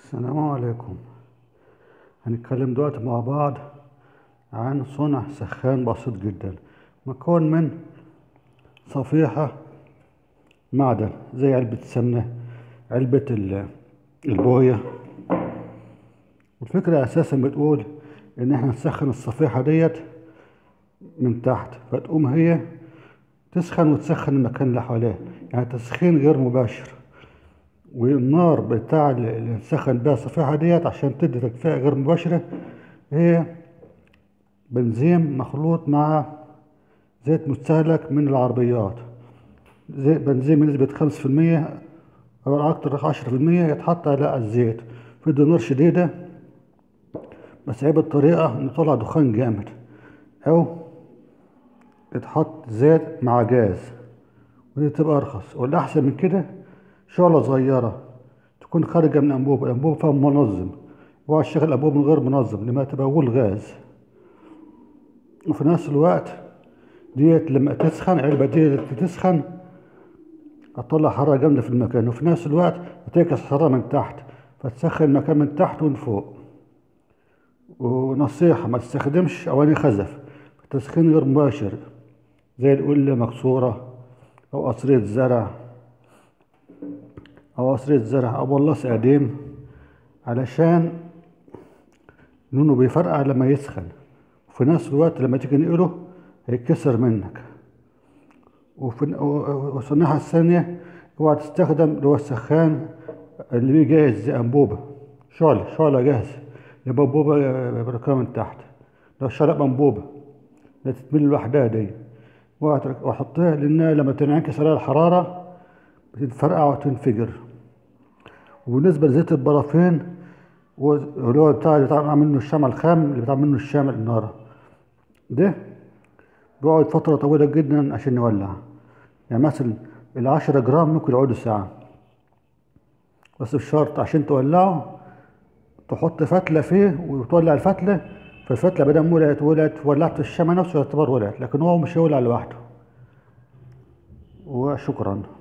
السلام عليكم هنتكلم دلوقتي مع بعض عن صنع سخان بسيط جدا مكون من صفيحة معدن زي علبة السمنة علبة ال- البوية والفكرة أساسا بتقول إن احنا نسخن الصفيحة ديت من تحت فتقوم هي تسخن وتسخن المكان اللي حواليها يعني تسخين غير مباشر والنار بتاع اللي نسخن بيها الصفيحة ديت عشان تدي تدفئة غير مباشرة هي بنزين مخلوط مع زيت مستهلك من العربيات زي بنزين بنسبة خمسة في المية أو أكتر عشرة في المية يتحط على الزيت في نار شديدة بس هي بالطريقة إنه طلع دخان جامد أو يتحط زيت مع جاز ودي تبقى أرخص والأحسن من كده شعلة صغيرة تكون خارجة من أنبوب الأنبوب فيها منظم اوعى تشغل الأنبوب من غير منظم لما تبقى أول غاز وفي نفس الوقت ديت لما تسخن العلبة دي تسخن هتطلع حرارة جامدة في المكان وفي نفس الوقت هتعكس حرارة من تحت فتسخن المكان من تحت ومن فوق ونصيحة ما تستخدمش أواني خزف تسخين غير مباشر زي القلة مكسورة أو قصرية زرع أو قصرية زرع أو بلاص قديم علشان لونه بيفرقع لما يسخن وفي نفس الوقت لما تيجي نقله هيتكسر منك وفي وفي الناحية الثانية اوعى تستخدم اللي هو السخان اللي بيه جاهز زي أنبوبة شعلة شعلة جاهزة يبقى أنبوبة بركبها من تحت لو شعلة أنبوبة لا تتمل لوحدها دي وأحطها لأنها لما تنعكس عليها الحرارة بتتفرقع وتنفجر وبالنسبة لزيت البرافين اللي هو بتاع اللي بيتعمل منه الشمع الخام اللي بيتعمل منه الشمع النار ده بيقعد فترة طويلة جدا عشان يولع يعني مثلا العشرة جرام ممكن يقعدوا ساعة بس بشرط عشان تولعه تحط فتلة فيه وتولع الفتلة فالفتلة بدل ولعت ولعت ولعت الشمع نفسه يعتبر ولعت لكن هو مش هيولع لوحده وشكرا